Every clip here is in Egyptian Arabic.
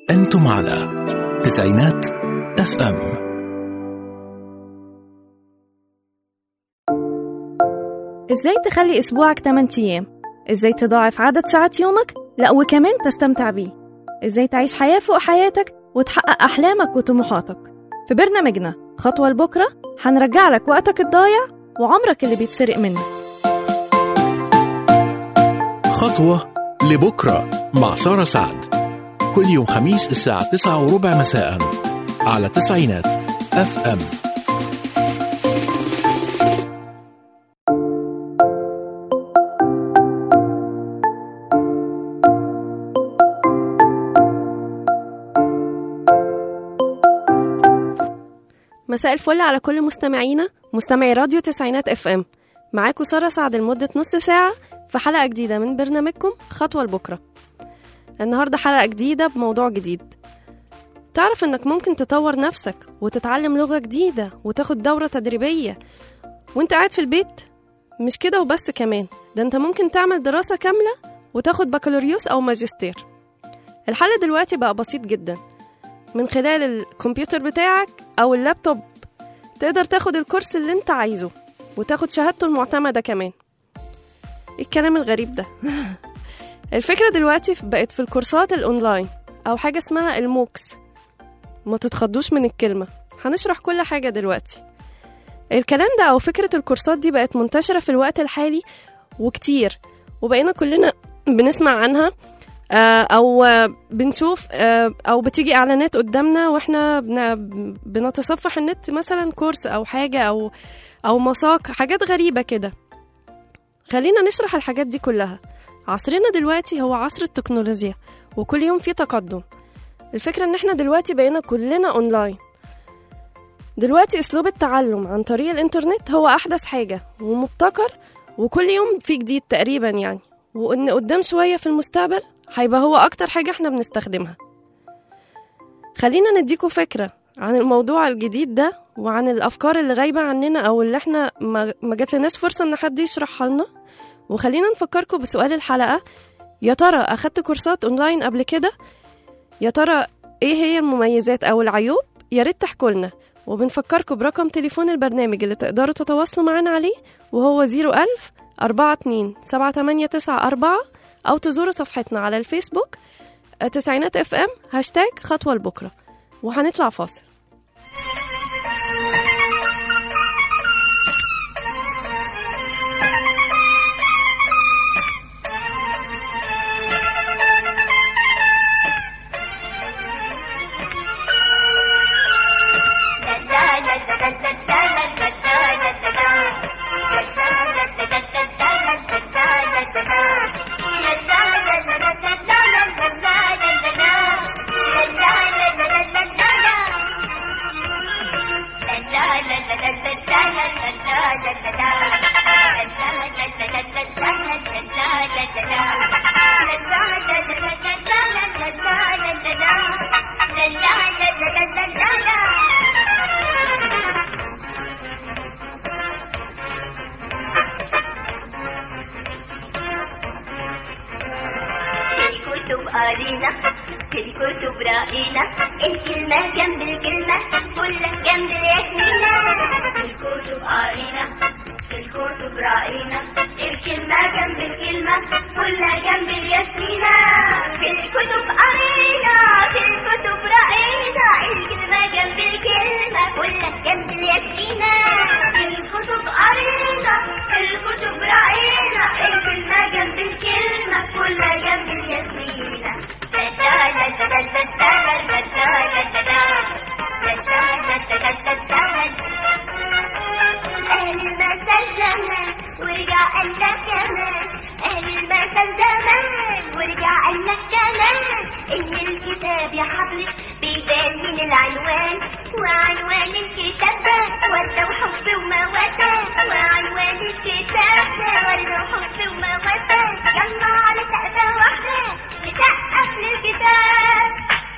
أنتم على تسعينات اف ام ازاي تخلي اسبوعك 8 ايام ازاي تضاعف عدد ساعات يومك لا وكمان تستمتع بيه ازاي تعيش حياة فوق حياتك وتحقق احلامك وطموحاتك في برنامجنا خطوة لبكرة هنرجع لك وقتك الضايع وعمرك اللي بيتسرق منك خطوة لبكرة مع سارة سعد كل يوم خميس الساعة تسعة وربع مساء على تسعينات اف ام مساء الفل على كل مستمعينا مستمعي راديو تسعينات اف ام معاكم سارة سعد لمدة نص ساعة في حلقة جديدة من برنامجكم خطوة لبكرة النهاردة حلقة جديدة بموضوع جديد تعرف انك ممكن تطور نفسك وتتعلم لغة جديدة وتاخد دورة تدريبية وانت قاعد في البيت مش كده وبس كمان ده انت ممكن تعمل دراسة كاملة وتاخد بكالوريوس او ماجستير الحل دلوقتي بقى بسيط جدا من خلال الكمبيوتر بتاعك او اللابتوب تقدر تاخد الكورس اللي انت عايزه وتاخد شهادته المعتمدة كمان إيه الكلام الغريب ده الفكرة دلوقتي بقت في الكورسات الأونلاين أو حاجة اسمها الموكس ما تتخضوش من الكلمة هنشرح كل حاجة دلوقتي الكلام ده أو فكرة الكورسات دي بقت منتشرة في الوقت الحالي وكتير وبقينا كلنا بنسمع عنها آه، أو آه، بنشوف آه، أو بتيجي إعلانات قدامنا وإحنا بن- بنتصفح النت مثلا كورس أو حاجة أو أو مساق حاجات غريبة كده خلينا نشرح الحاجات دي كلها عصرنا دلوقتي هو عصر التكنولوجيا وكل يوم فيه تقدم الفكرة ان احنا دلوقتي بقينا كلنا اونلاين دلوقتي اسلوب التعلم عن طريق الانترنت هو احدث حاجة ومبتكر وكل يوم فيه جديد تقريبا يعني وان قدام شوية في المستقبل هيبقى هو اكتر حاجة احنا بنستخدمها خلينا نديكوا فكرة عن الموضوع الجديد ده وعن الافكار اللي غايبة عننا او اللي احنا ما ما جاتلناش فرصة ان حد يشرحها لنا وخلينا نفكركم بسؤال الحلقة يا ترى أخدت كورسات أونلاين قبل كده؟ يا ترى إيه هي المميزات أو العيوب؟ يا ريت تحكوا لنا وبنفكركم برقم تليفون البرنامج اللي تقدروا تتواصلوا معانا عليه وهو 01000 42 7894 أو تزوروا صفحتنا على الفيسبوك آه، تسعينات اف ام هاشتاج خطوة لبكرة وهنطلع فاصل في الكتب قرينا في الكتب رأينا الكلمة جنب الكلمة كلها جنب الياسمينة في الكتب قرينا في الكتب رأينا الكلمة جنب الكلمة كلها جنب الياسمينة في الكتب قرينا في الكتب رأينا الكلمة جنب الكلمة كلها جنب الياسمينة في الكتب قرينا في الكتب رأينا الكلمة جنب الكلمة كلها جنب الياسمينة أهل المثل زمان ورجع قال لك كمان أهل المثل زمان ورجع قال لك كمان إن الكتاب يا حضرتك بيبان من العنوان وعنوان الكتاب ده وردة وحب ومودة وعنوان الكتاب ده وردة وحب ومودة يلا على سقفة واحدة نسقف للكتاب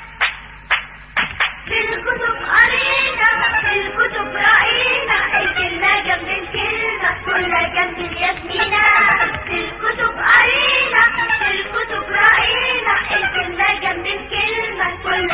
في الكتب قرينا في الكتب رأينا الكلمة جنب الكلمة كلها جنب الياسمينة في الكتب قرينا في الكتب رأينا الكلمة جنب الكلمة كلها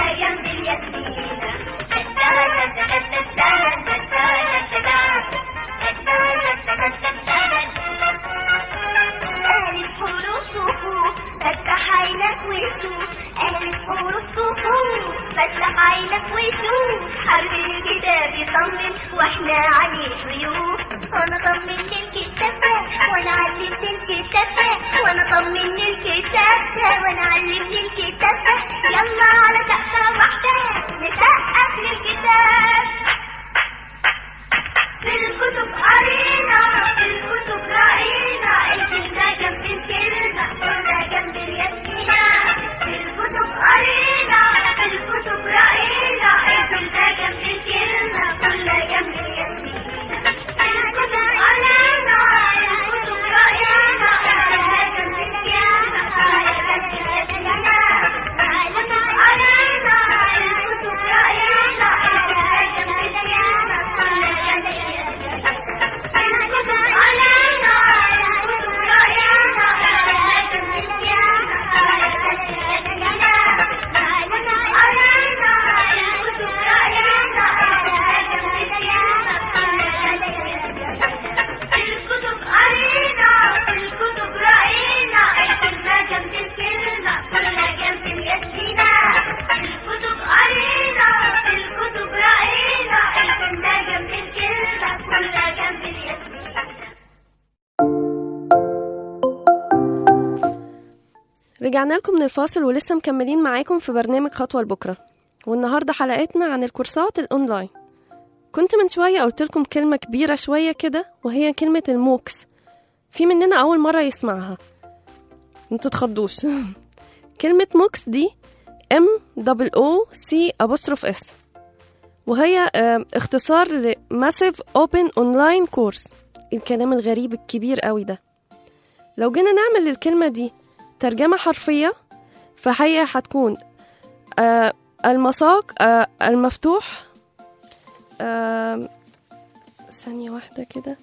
ورجعنا لكم من الفاصل ولسه مكملين معاكم في برنامج خطوة لبكرة والنهاردة حلقتنا عن الكورسات الأونلاين كنت من شوية قلت لكم كلمة كبيرة شوية كده وهي كلمة الموكس في مننا أول مرة يسمعها انتوا تخضوش كلمة موكس دي M double O C apostrophe S وهي آه، اختصار ل Massive Open Online Course الكلام الغريب الكبير قوي ده لو جينا نعمل الكلمة دي ترجمة حرفية فهي هتكون آه المساق آه المفتوح آه ثانية واحدة كده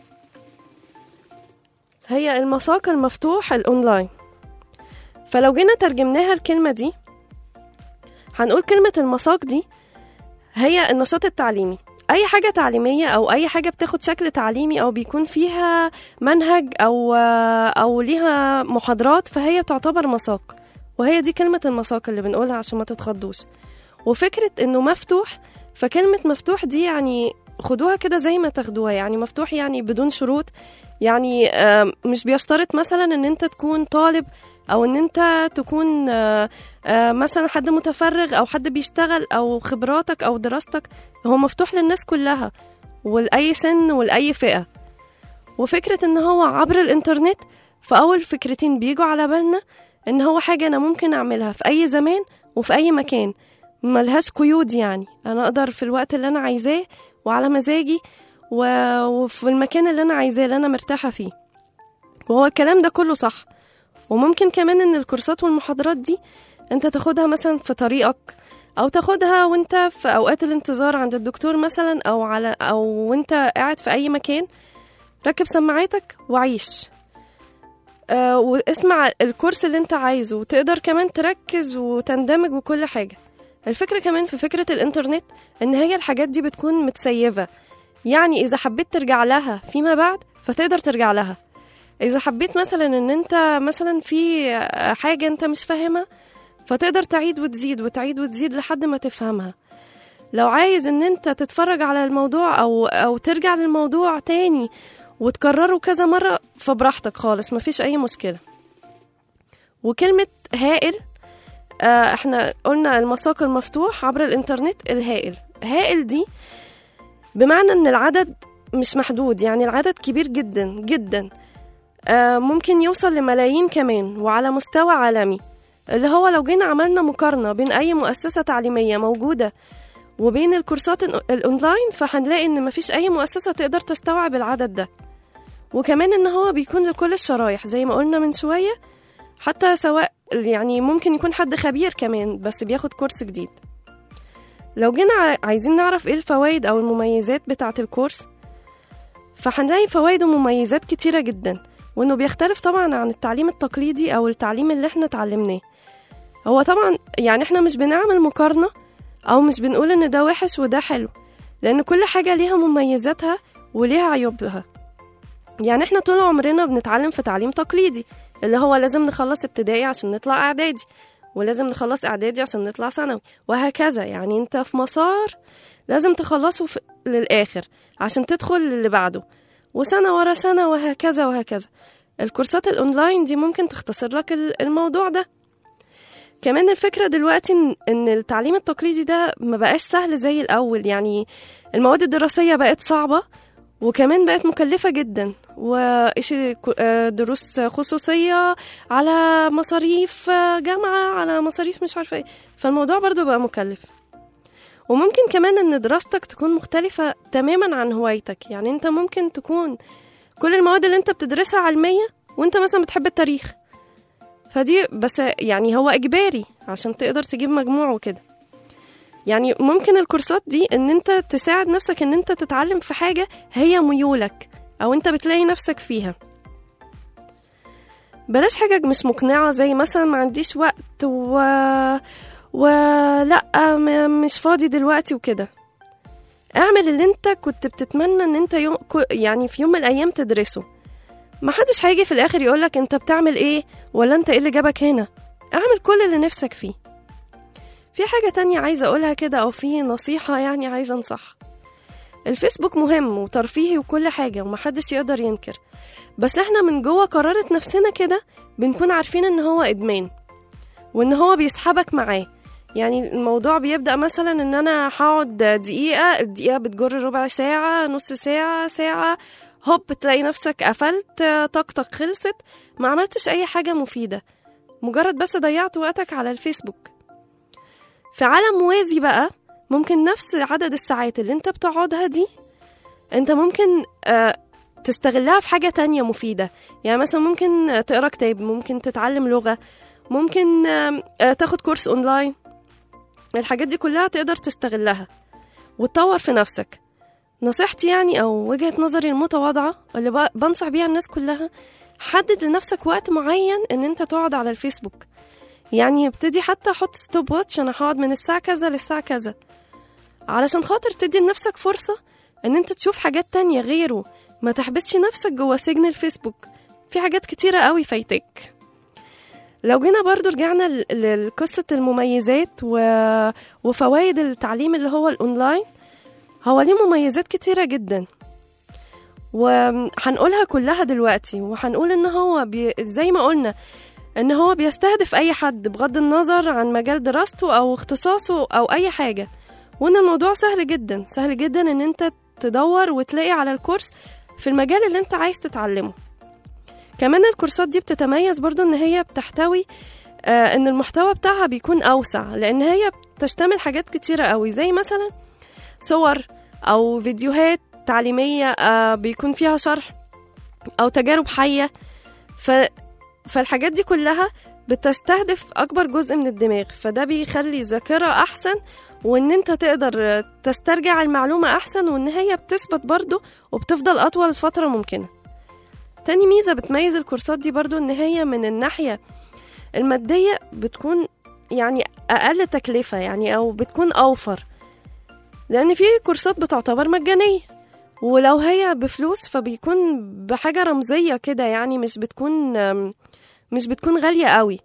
هي المساق المفتوح الأونلاين فلو جينا ترجمناها الكلمة دي هنقول كلمة المساق دي هي النشاط التعليمي أي حاجة تعليمية أو أي حاجة بتاخد شكل تعليمي أو بيكون فيها منهج أو أو ليها محاضرات فهي تعتبر مساق وهي دي كلمة المساق اللي بنقولها عشان ما تتخضوش وفكرة إنه مفتوح فكلمة مفتوح دي يعني خدوها كده زي ما تاخدوها يعني مفتوح يعني بدون شروط يعني آم، مش بيشترط مثلا ان انت تكون طالب او ان انت تكون آه، آه، مثلا حد متفرغ او حد بيشتغل او خبراتك او دراستك هو مفتوح للناس كلها ولأي سن ولأي فئة وفكرة ان هو عبر الانترنت فأول فكرتين بيجوا على بالنا ان هو حاجة انا ممكن اعملها في اي زمان وفي اي مكان ملهاش قيود يعني انا اقدر في الوقت اللي انا عايزاه وعلى مزاجي و- وفي المكان اللي انا عايزاه اللي انا مرتاحة فيه وهو الكلام ده كله صح وممكن كمان ان الكورسات والمحاضرات دي انت تاخدها مثلا في طريقك او تاخدها وانت في اوقات الانتظار عند الدكتور مثلا او على او وانت قاعد في اي مكان ركب سماعاتك وعيش آه واسمع الكورس اللي انت عايزه وتقدر كمان تركز وتندمج وكل حاجة الفكرة كمان في فكرة الانترنت ان هي الحاجات دي بتكون متسيفة يعني اذا حبيت ترجع لها فيما بعد فتقدر ترجع لها اذا حبيت مثلا ان انت مثلا في حاجة انت مش فاهمها فتقدر تعيد وتزيد وتعيد وتزيد لحد ما تفهمها لو عايز ان انت تتفرج على الموضوع او او ترجع للموضوع تاني وتكرره كذا مرة فبراحتك خالص مفيش اي مشكلة وكلمة هائل آه احنا قلنا المساق المفتوح عبر الانترنت الهائل هائل دي بمعنى ان العدد مش محدود يعني العدد كبير جدا جدا آه ممكن يوصل لملايين كمان وعلى مستوى عالمي اللي هو لو جينا عملنا مقارنة بين أي مؤسسة تعليمية موجودة وبين الكورسات الأون- الأونلاين فهنلاقي إن مفيش أي مؤسسة تقدر تستوعب العدد ده وكمان إن هو بيكون لكل الشرايح زي ما قلنا من شوية حتى سواء يعني ممكن يكون حد خبير كمان بس بياخد كورس جديد لو جينا ع- عايزين نعرف ايه الفوائد او المميزات بتاعة الكورس فهنلاقي فوائد ومميزات كتيرة جدا وانه بيختلف طبعا عن التعليم التقليدي او التعليم اللي احنا اتعلمناه هو طبعا يعني احنا مش بنعمل مقارنة او مش بنقول ان ده وحش وده حلو لان كل حاجة ليها مميزاتها وليها عيوبها يعني احنا طول عمرنا بنتعلم في تعليم تقليدي اللي هو لازم نخلص ابتدائي عشان نطلع اعدادي ولازم نخلص اعدادي عشان نطلع ثانوي وهكذا يعني انت في مسار لازم تخلصه في للاخر عشان تدخل للي بعده وسنة ورا سنة وهكذا وهكذا الكورسات الاونلاين دي ممكن تختصر لك ال- الموضوع ده كمان الفكرة دلوقتي إن- ان التعليم التقليدي ده ما بقاش سهل زي الاول يعني المواد الدراسية بقت صعبة وكمان بقت مكلفة جدا وإيش دروس خصوصية على مصاريف جامعة على مصاريف مش عارفة ايه فالموضوع برضو بقى مكلف وممكن كمان ان دراستك تكون مختلفة تماما عن هوايتك يعني انت ممكن تكون كل المواد اللي انت بتدرسها علمية وانت مثلا بتحب التاريخ فدي بس يعني هو اجباري عشان تقدر تجيب مجموع وكده يعني ممكن الكورسات دي ان انت تساعد نفسك ان انت تتعلم في حاجة هي ميولك او انت بتلاقي نفسك فيها بلاش حاجة مش مقنعة زي مثلا ما عنديش وقت و... ولا م- مش فاضي دلوقتي وكده اعمل اللي انت كنت بتتمنى ان انت يوم... كو- يعني في يوم من الايام تدرسه محدش هيجي في الاخر يقولك انت بتعمل ايه ولا انت ايه اللي جابك هنا اعمل كل اللي نفسك فيه في حاجة تانية عايزة أقولها كده أو في نصيحة يعني عايزة أنصح الفيسبوك مهم وترفيهي وكل حاجة ومحدش يقدر ينكر بس احنا من جوه قرارة نفسنا كده بنكون عارفين ان هو إدمان وان هو بيسحبك معاه يعني الموضوع بيبدأ مثلا ان انا هقعد دقيقة الدقيقة بتجر ربع ساعة نص ساعة ساعة هوب تلاقي نفسك قفلت طاقتك خلصت ما عملتش اي حاجة مفيدة مجرد بس ضيعت وقتك على الفيسبوك في عالم موازي بقى ممكن نفس عدد الساعات اللي انت بتقعدها دي انت ممكن آه، تستغلها في حاجة تانية مفيدة يعني مثلا ممكن تقرا كتاب ممكن تتعلم لغة ممكن آم، آه، تاخد كورس اونلاين الحاجات دي كلها تقدر تستغلها وتطور في نفسك نصيحتي يعني او وجهة نظري المتواضعة اللي ب- بنصح بيها الناس كلها حدد لنفسك وقت معين ان انت تقعد على الفيسبوك يعني ابتدي حتى حط ستوب واتش انا هقعد من الساعة كذا للساعة كذا علشان خاطر تدي لنفسك فرصة ان انت تشوف حاجات تانية غيره ما تحبسش نفسك جوه سجن الفيسبوك في حاجات كتيرة قوي فايتك لو جينا برضو رجعنا ل- لقصة المميزات و... وفوائد التعليم اللي هو الأونلاين هو ليه مميزات كتيرة جدا وهنقولها كلها دلوقتي وهنقول ان هو بي... زي ما قلنا ان هو بيستهدف اي حد بغض النظر عن مجال دراسته او اختصاصه او اي حاجة وان الموضوع سهل جدا سهل جدا ان انت تدور وتلاقي على الكورس في المجال اللي انت عايز تتعلمه كمان الكورسات دي بتتميز برضو ان هي بتحتوي آه ان المحتوى بتاعها بيكون اوسع لان هي بتشتمل حاجات كتيرة قوي زي مثلا صور او فيديوهات تعليمية آه بيكون فيها شرح او تجارب حية ف فالحاجات دي كلها بتستهدف اكبر جزء من الدماغ فده بيخلي الذاكرة احسن وان انت تقدر تسترجع المعلومة احسن وان هي بتثبت برضو وبتفضل اطول فترة ممكنة تاني ميزة بتميز الكورسات دي برضو ان هي من الناحية المادية بتكون يعني اقل تكلفة يعني او بتكون اوفر لان في كورسات بتعتبر مجانية ولو هي بفلوس فبيكون بحاجة رمزية كده يعني مش بتكون آم، مش بتكون غالية قوي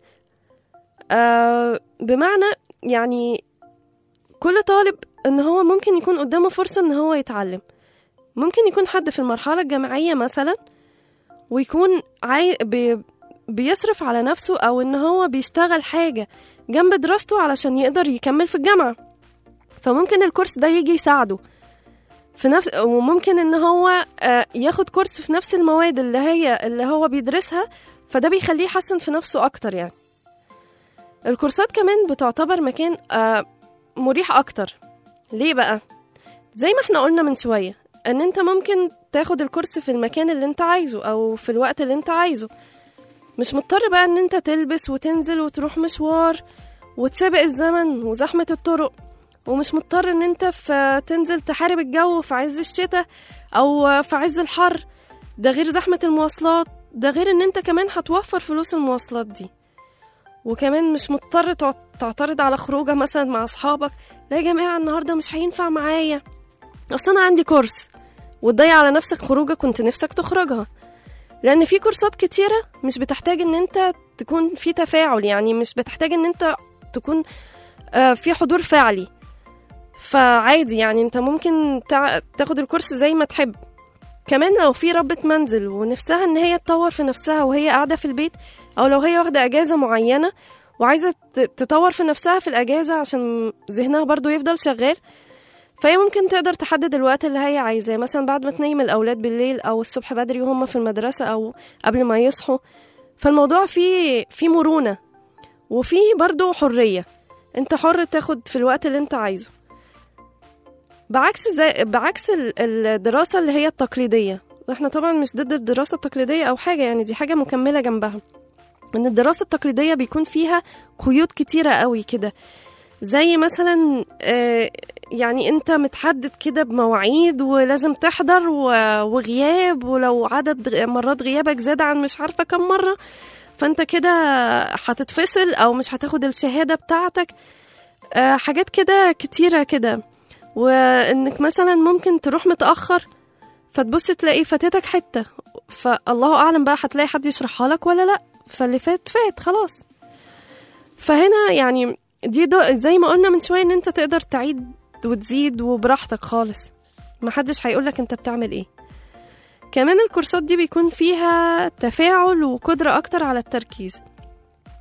آه بمعنى يعني كل طالب ان هو ممكن يكون قدامه فرصة ان هو يتعلم ممكن يكون حد في المرحلة الجامعية مثلا ويكون عاي... بي... بيصرف على نفسه او ان هو بيشتغل حاجة جنب دراسته علشان يقدر يكمل في الجامعة فممكن الكورس ده يجي يساعده في نفس وممكن ان هو آه، ياخد كورس في نفس المواد اللي هي اللي هو بيدرسها فده بيخليه يحسن في نفسه اكتر يعني الكورسات كمان بتعتبر مكان آه، مريح اكتر ليه بقى زي ما احنا قلنا من شوية ان انت ممكن تاخد الكورس في المكان اللي انت عايزه او في الوقت اللي انت عايزه مش مضطر بقى ان انت تلبس وتنزل وتروح مشوار وتسابق الزمن وزحمة الطرق ومش مضطر ان انت في تنزل تحارب الجو في عز الشتاء او في عز الحر ده غير زحمة المواصلات ده غير ان انت كمان هتوفر فلوس المواصلات دي وكمان مش مضطر تع- تعترض على خروجه مثلا مع اصحابك لا يا جماعة النهاردة مش هينفع معايا اصل انا عندي كورس وتضيع على نفسك خروجه كنت نفسك تخرجها لان في كورسات كتيرة مش بتحتاج ان انت تكون في تفاعل يعني مش بتحتاج ان انت تكون آه، في حضور فعلي فعادي يعني انت ممكن تع- تاخد الكورس زي ما تحب كمان لو في ربة منزل ونفسها ان هي تطور في نفسها وهي قاعدة في البيت او لو هي واخدة اجازة معينة وعايزة ت- تطور في نفسها في الاجازة عشان ذهنها برضو يفضل شغال فهي ممكن تقدر تحدد الوقت اللي هي عايزاه مثلا بعد ما تنيم الاولاد بالليل او الصبح بدري وهم في المدرسة او قبل ما يصحوا فالموضوع فيه فيه مرونة وفيه برضو حرية انت حر تاخد في الوقت اللي انت عايزه بعكس زي بعكس ال- الدراسة اللي هي التقليدية واحنا طبعا مش ضد الدراسة التقليدية أو حاجة يعني دي حاجة مكملة جنبها إن الدراسة التقليدية بيكون فيها قيود كتيرة قوي كده زي مثلا آه، يعني انت متحدد كده بمواعيد ولازم تحضر و- وغياب ولو عدد غ- مرات غيابك زاد عن مش عارفة كم مرة فانت كده هتتفصل او مش هتاخد الشهادة بتاعتك آه، حاجات كده كتيرة كده وانك مثلا ممكن تروح متأخر فتبص تلاقي فاتتك حتة فالله أعلم بقى هتلاقي حد يشرحها لك ولا لأ فاللي فات فات خلاص فهنا يعني دي دو زي ما قلنا من شوية ان انت تقدر تعيد وتزيد وبراحتك خالص محدش هيقولك انت بتعمل ايه كمان الكورسات دي بيكون فيها تفاعل وقدرة اكتر على التركيز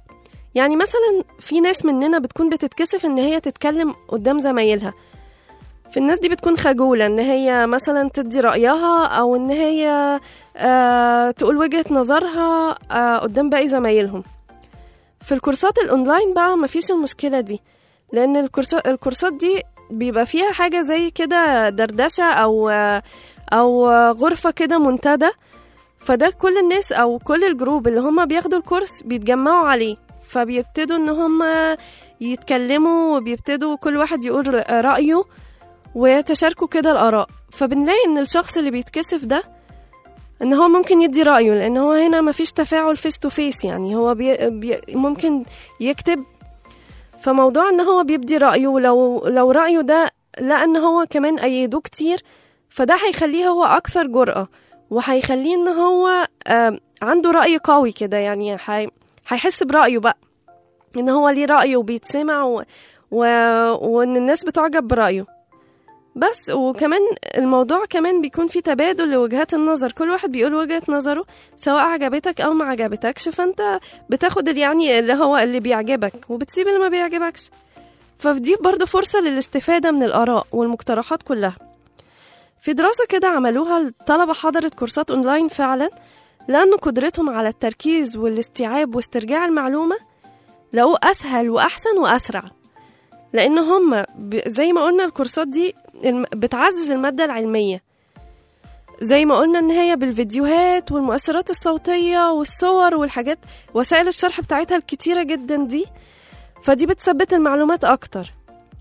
يعني مثلا في ناس مننا بتكون بتتكسف ان هي تتكلم قدام زمايلها في الناس دي بتكون خجولة ان هي مثلا تدي رأيها او ان هي آه تقول وجهة نظرها آه قدام باقي زمايلهم في الكورسات الاونلاين بقى مفيش المشكلة دي لان الكورسات الكورسات دي بيبقى فيها حاجة زي كده دردشة او آه او آه غرفة كده منتدى فده كل الناس او كل الجروب اللي هم بياخدوا الكورس بيتجمعوا عليه فبيبتدوا ان هم يتكلموا وبيبتدوا كل واحد يقول رأيه ويتشاركوا كده الآراء فبنلاقي ان الشخص اللي بيتكسف ده ان هو ممكن يدي رأيه لان هو هنا مفيش تفاعل فيس تو فيس يعني هو بي بي ممكن يكتب فموضوع ان هو بيبدي رأيه ولو لو رأيه ده لأن هو كمان أيدوه كتير فده هيخليه هو أكثر جرأة وهيخليه ان هو آه عنده رأي قوي كده يعني هي- هيحس برأيه بقى ان هو ليه رأيه وبيتسمع و... و... وان الناس بتعجب برأيه بس وكمان الموضوع كمان بيكون في تبادل لوجهات النظر كل واحد بيقول وجهة نظره سواء عجبتك او ما عجبتكش فانت بتاخد اللي يعني اللي هو اللي بيعجبك وبتسيب اللي ما بيعجبكش فدي برضه فرصة للاستفادة من الآراء والمقترحات كلها في دراسة كده عملوها الطلبة حضرت كورسات أونلاين فعلا لأن قدرتهم على التركيز والاستيعاب واسترجاع المعلومة لقوه أسهل وأحسن وأسرع لأن هم ب- زي ما قلنا الكورسات دي الم- بتعزز المادة العلمية زي ما قلنا ان هي بالفيديوهات والمؤثرات الصوتية والصور والحاجات وسائل الشرح بتاعتها الكتيرة جدا دي فدي بتثبت المعلومات اكتر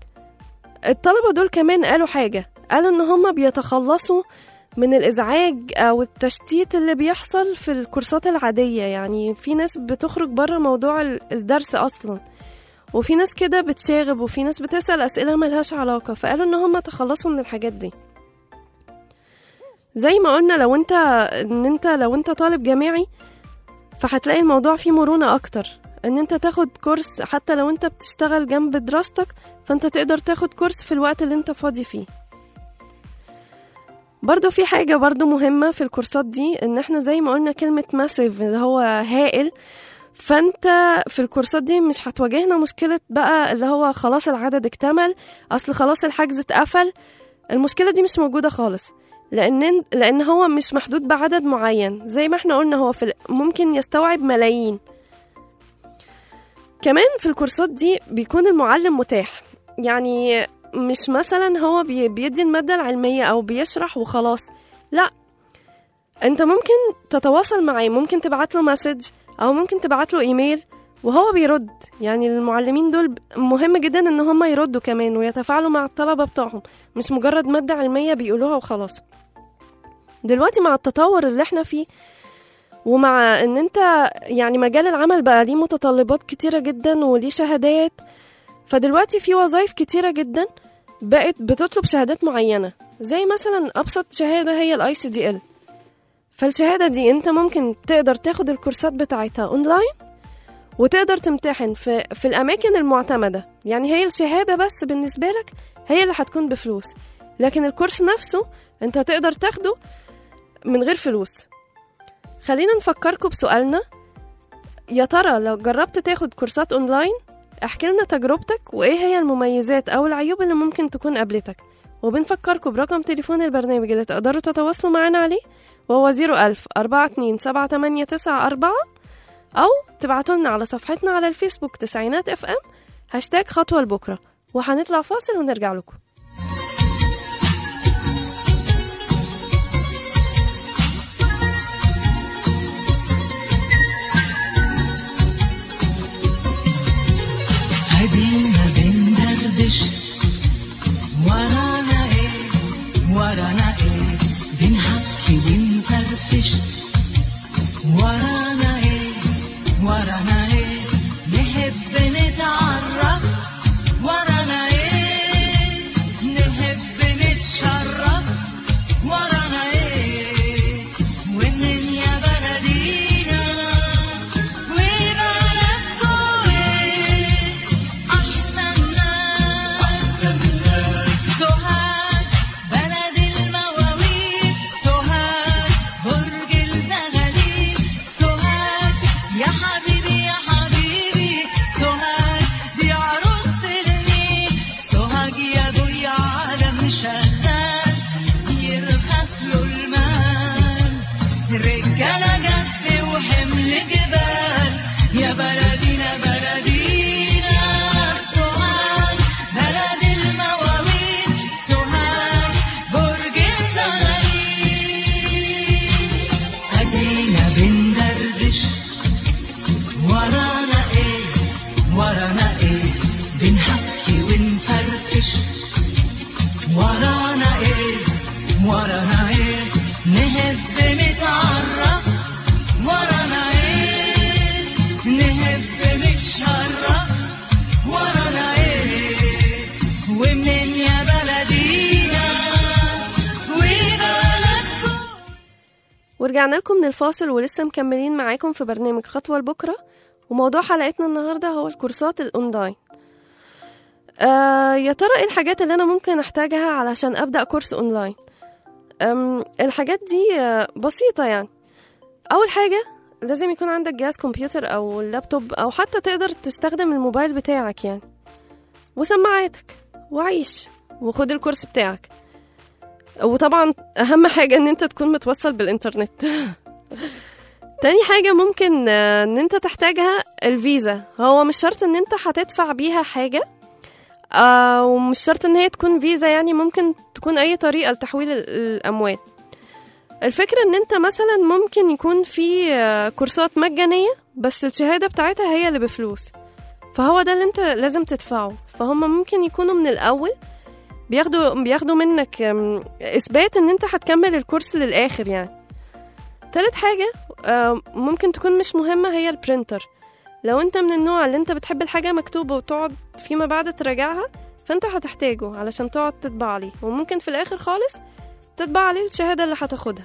الطلبة دول كمان قالوا حاجة قالوا ان هم بيتخلصوا من الازعاج او التشتيت اللي بيحصل في الكورسات العادية يعني في ناس بتخرج بره موضوع ال- الدرس اصلا وفي ناس كده بتشاغب وفي ناس بتسأل أسئلة ملهاش علاقة فقالوا إن هم تخلصوا من الحاجات دي زي ما قلنا لو انت ان انت لو انت طالب جامعي فهتلاقي الموضوع فيه مرونة أكتر ان انت تاخد كورس حتى لو انت بتشتغل جنب دراستك فانت تقدر تاخد كورس في الوقت اللي انت فاضي فيه برضو في حاجة برضو مهمة في الكورسات دي ان احنا زي ما قلنا كلمة ماسيف اللي هو هائل فانت في الكورسات دي مش هتواجهنا مشكلة بقى اللي هو خلاص العدد اكتمل اصل خلاص الحجز اتقفل المشكلة دي مش موجودة خالص لان لان هو مش محدود بعدد معين زي ما احنا قلنا هو في ال- ممكن يستوعب ملايين كمان في الكورسات دي بيكون المعلم متاح يعني مش مثلا هو بي- بيدي المادة العلمية او بيشرح وخلاص لا انت ممكن تتواصل معاه ممكن تبعت له مسج او ممكن تبعت له ايميل وهو بيرد يعني المعلمين دول مهم جدا ان هم يردوا كمان ويتفاعلوا مع الطلبة بتوعهم مش مجرد مادة علمية بيقولوها وخلاص دلوقتي مع التطور اللي احنا فيه ومع ان انت يعني مجال العمل بقى ليه متطلبات كتيرة جدا وليه شهادات فدلوقتي في وظائف كتيرة جدا بقت بتطلب شهادات معينة زي مثلا أبسط شهادة هي الاي سي دي ال فالشهادة دي انت ممكن تقدر تاخد الكورسات بتاعتها اونلاين وتقدر تمتحن في في الاماكن المعتمده يعني هي الشهاده بس بالنسبه لك هي اللي هتكون بفلوس لكن الكورس نفسه انت تقدر تاخده من غير فلوس خلينا نفكركم بسؤالنا يا ترى لو جربت تاخد كورسات اونلاين احكي لنا تجربتك وايه هي المميزات او العيوب اللي ممكن تكون قابلتك وبنفكركم برقم تليفون البرنامج اللي تقدروا تتواصلوا معنا عليه وهو 01000 427 أو تبعتوا لنا على صفحتنا على الفيسبوك تسعينات اف ام هاشتاج خطوة لبكرة وهنطلع فاصل ونرجع لكم ادينا بندردش ورانا ايه ورانا ايه بنحكي ونفرفش ورانا ايه ورانا ايه نحب نتعرف ورانا ايه بنحكي ونفرفش ورانا ايه ورانا ايه نحب نتعرف ورانا ايه نحب نتشرف ورانا ايه ومنين يا بلدينا وبلدكم ورجعنا لكم من الفاصل ولسه مكملين معاكم في برنامج خطوة لبكرة وموضوع حلقتنا النهاردة هو الكورسات الأونلاين آه يا ترى ايه الحاجات اللي أنا ممكن أحتاجها علشان أبدأ كورس أونلاين أم الحاجات دي آه، بسيطة يعني أول حاجة لازم يكون عندك جهاز كمبيوتر أو لابتوب أو حتى تقدر تستخدم الموبايل بتاعك يعني وسماعاتك وعيش وخد الكورس بتاعك وطبعا اهم حاجه ان انت تكون متوصل بالانترنت تاني حاجة ممكن آه، ان انت تحتاجها الفيزا هو مش شرط ان انت هتدفع بيها حاجة آه، ومش شرط ان هي تكون فيزا يعني ممكن تكون اي طريقة لتحويل ال- الاموال الفكرة ان انت مثلا ممكن يكون في آه، كورسات مجانية بس الشهادة بتاعتها هي اللي بفلوس فهو ده اللي انت لازم تدفعه فهم ممكن يكونوا من الاول بياخدوا بياخدوا منك أم، اثبات ان انت هتكمل الكورس للاخر يعني تالت حاجة آه، ممكن تكون مش مهمة هي البرينتر لو انت من النوع اللي انت بتحب الحاجة مكتوبة وتقعد فيما بعد تراجعها فانت هتحتاجه علشان تقعد تطبع عليه وممكن في الاخر خالص تطبع عليه الشهادة اللي هتاخدها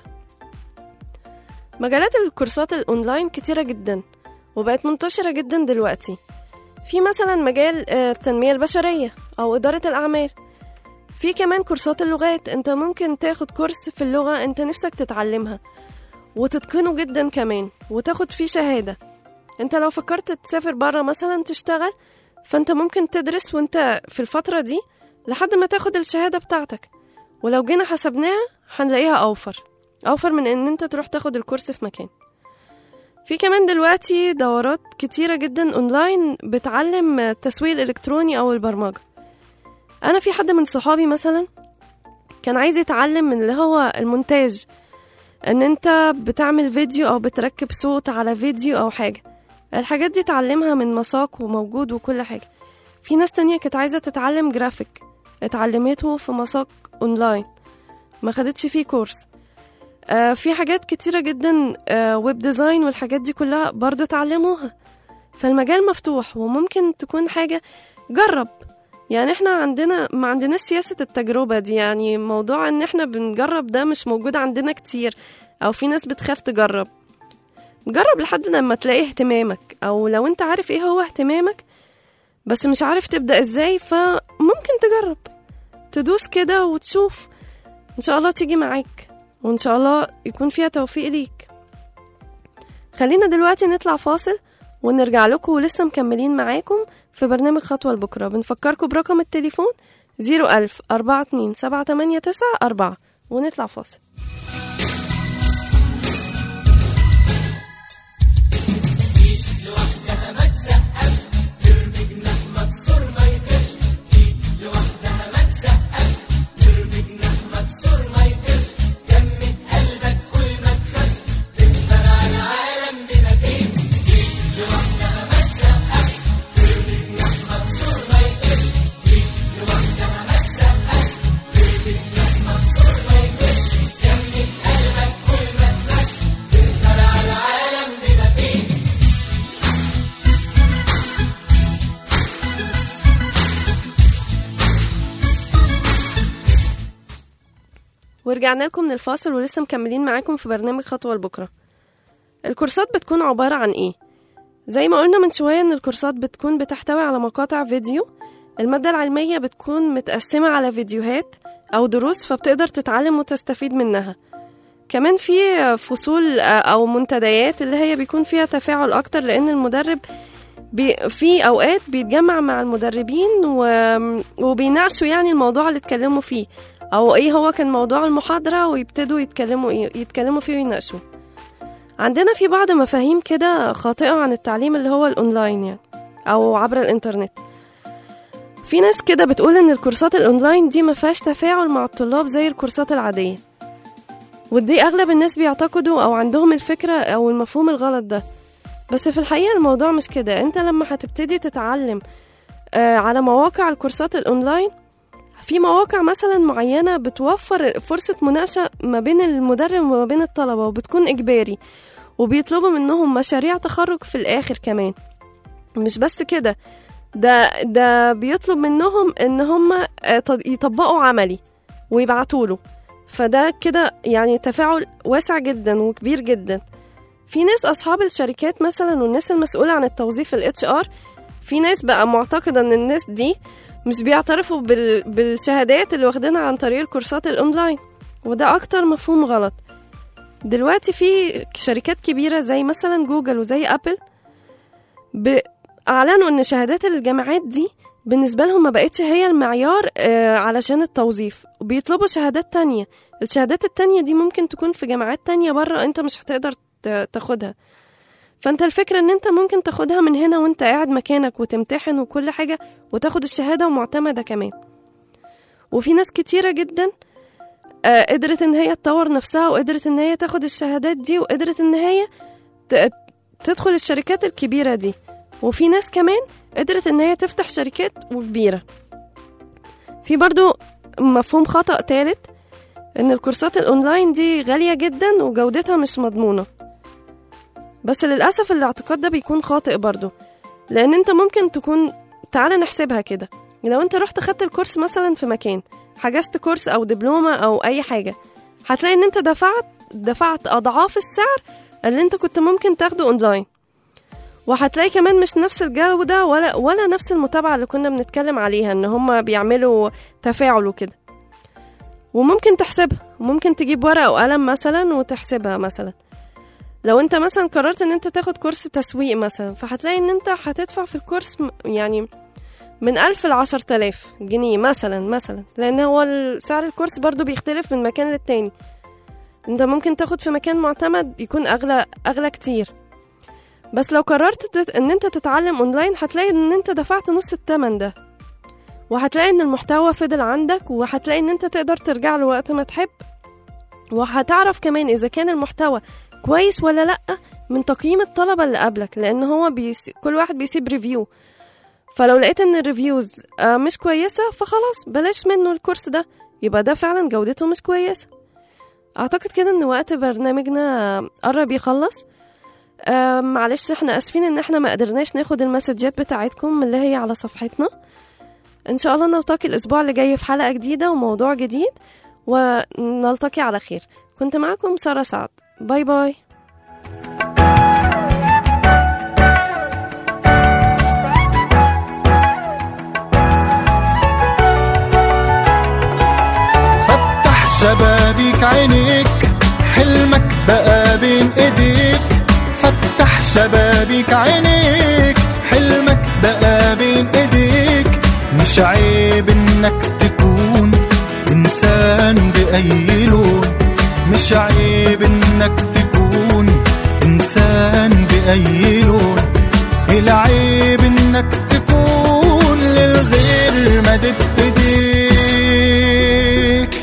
مجالات الكورسات الاونلاين كتيرة جدا وبقت منتشرة جدا دلوقتي في مثلا مجال آه، التنمية البشرية أو إدارة الأعمال في كمان كورسات اللغات انت ممكن تاخد كورس في اللغة انت نفسك تتعلمها وتتقنه جدا كمان وتاخد فيه شهادة انت لو فكرت تسافر برا مثلا تشتغل فانت ممكن تدرس وانت في الفترة دي لحد ما تاخد الشهادة بتاعتك ولو جينا حسبناها هنلاقيها أوفر أوفر من ان انت تروح تاخد الكورس في مكان في كمان دلوقتي دورات كتيرة جدا اونلاين بتعلم التسويق الالكتروني او البرمجة انا في حد من صحابي مثلا كان عايز يتعلم من اللي هو المونتاج ان انت بتعمل فيديو او بتركب صوت على فيديو او حاجة الحاجات دي اتعلمها من مساق وموجود وكل حاجة في ناس تانية كانت عايزة تتعلم جرافيك اتعلمته في مساق اونلاين ما خدتش فيه كورس آه في حاجات كتيرة جدا آه ويب ديزاين والحاجات دي كلها برضو اتعلموها فالمجال مفتوح وممكن تكون حاجة جرب يعني احنا عندنا ما عندناش سياسة التجربة دي يعني موضوع ان احنا بنجرب ده مش موجود عندنا كتير او في ناس بتخاف تجرب جرب لحد لما تلاقي اهتمامك او لو انت عارف ايه هو اهتمامك بس مش عارف تبدأ ازاي فممكن تجرب تدوس كده وتشوف ان شاء الله تيجي معاك وان شاء الله يكون فيها توفيق ليك خلينا دلوقتي نطلع فاصل ونرجع لكم ولسه مكملين معاكم في برنامج خطوة لبكرة بنفكركم برقم التليفون 01000 42 789 4 ونطلع فاصل ورجعنا لكم من الفاصل ولسه مكملين معاكم في برنامج خطوة لبكرة الكورسات بتكون عبارة عن ايه؟ زي ما قلنا من شوية ان الكورسات بتكون بتحتوي على مقاطع فيديو المادة العلمية بتكون متقسمة على فيديوهات أو دروس فبتقدر تتعلم وتستفيد منها كمان في فصول أو منتديات اللي هي بيكون فيها تفاعل أكتر لأن المدرب بي في أوقات بيتجمع مع المدربين و... وبيناقشوا يعني الموضوع اللي اتكلموا فيه أو إيه هو كان موضوع المحاضرة ويبتدوا يتكلموا إيه يتكلموا فيه ويناقشوا عندنا في بعض مفاهيم كده خاطئة عن التعليم اللي هو الأونلاين يعني أو عبر الإنترنت في ناس كده بتقول ان الكورسات الاونلاين دي ما فيهاش تفاعل مع الطلاب زي الكورسات العاديه ودي اغلب الناس بيعتقدوا او عندهم الفكره او المفهوم الغلط ده بس في الحقيقه الموضوع مش كده انت لما هتبتدي تتعلم آه، على مواقع الكورسات الاونلاين في مواقع مثلا معينة بتوفر فرصة مناقشة ما بين المدرب وما بين الطلبة وبتكون إجباري وبيطلبوا منهم مشاريع تخرج في الآخر كمان مش بس كده ده ده بيطلب منهم ان هم آه، ت- يطبقوا عملي ويبعتوا له فده كده يعني تفاعل واسع جدا وكبير جدا في ناس اصحاب الشركات مثلا والناس المسؤوله عن التوظيف الاتش ار في ناس بقى معتقده ان الناس دي مش بيعترفوا بال... بالشهادات اللي واخدينها عن طريق الكورسات الاونلاين وده اكتر مفهوم غلط دلوقتي في شركات كبيره زي مثلا جوجل وزي ابل ب... اعلنوا ان شهادات الجامعات دي بالنسبه لهم ما بقتش هي المعيار آه، علشان التوظيف وبيطلبوا شهادات تانية الشهادات التانية دي ممكن تكون في جامعات تانية بره انت مش هتقدر ت- تاخدها فانت الفكرة ان انت ممكن تاخدها من هنا وانت قاعد مكانك وتمتحن وكل حاجة وتاخد الشهادة ومعتمدة كمان وفي ناس كتيرة جدا آه، قدرت ان هي تطور نفسها وقدرت ان هي تاخد الشهادات دي وقدرت ان هي ت- تدخل الشركات الكبيرة دي وفي ناس كمان قدرت ان هي تفتح شركات وكبيرة في برضو مفهوم خطأ تالت ان الكورسات الاونلاين دي غالية جدا وجودتها مش مضمونة بس للأسف الاعتقاد ده بيكون خاطئ برضو لأن أنت ممكن تكون تعالى نحسبها كده لو أنت رحت خدت الكورس مثلا في مكان حجزت كورس أو دبلومة أو أي حاجة هتلاقي إن أنت دفعت دفعت أضعاف السعر اللي أنت كنت ممكن تاخده أونلاين وهتلاقي كمان مش نفس الجودة ولا ولا نفس المتابعة اللي كنا بنتكلم عليها إن هما بيعملوا تفاعل وكده وممكن تحسبها ممكن تجيب ورقة وقلم مثلا وتحسبها مثلا لو انت مثلا قررت ان انت تاخد كورس تسويق مثلا فهتلاقي ان انت هتدفع في الكورس م- يعني من ألف لعشر تلاف جنيه مثلا مثلا لأن هو ال- سعر الكورس برضو بيختلف من مكان للتاني انت ممكن تاخد في مكان معتمد يكون أغلى أغلى كتير بس لو قررت تت... ان انت تتعلم اونلاين هتلاقي ان انت دفعت نص التمن ده وهتلاقي ان المحتوى فضل عندك وهتلاقي ان انت تقدر ترجع له وقت ما تحب وهتعرف كمان اذا كان المحتوى كويس ولا لا من تقييم الطلبه اللي قبلك لان هو بيس... كل واحد بيسيب ريفيو فلو لقيت ان الريفيوز آه، مش كويسه فخلاص بلاش منه الكورس ده يبقى ده فعلا جودته مش كويسه اعتقد كده ان وقت برنامجنا قرب يخلص آه معلش احنا اسفين ان احنا ما قدرناش ناخد المسجات بتاعتكم اللي هي على صفحتنا ان شاء الله نلتقي الاسبوع اللي جاي في حلقه جديده وموضوع جديد ونلتقي على خير كنت معاكم ساره سعد باي باي فتح شبابيك عينيك حلمك بقى بين ايديك فتح شبابيك عينيك حلمك بقى بين ايديك مش عيب انك تكون انسان باي لون مش عيب انك تكون انسان باي لون العيب انك تكون للغير مدد ايديك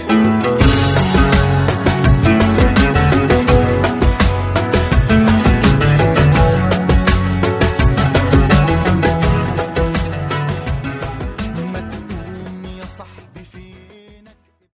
ما تقوم يا صاحبي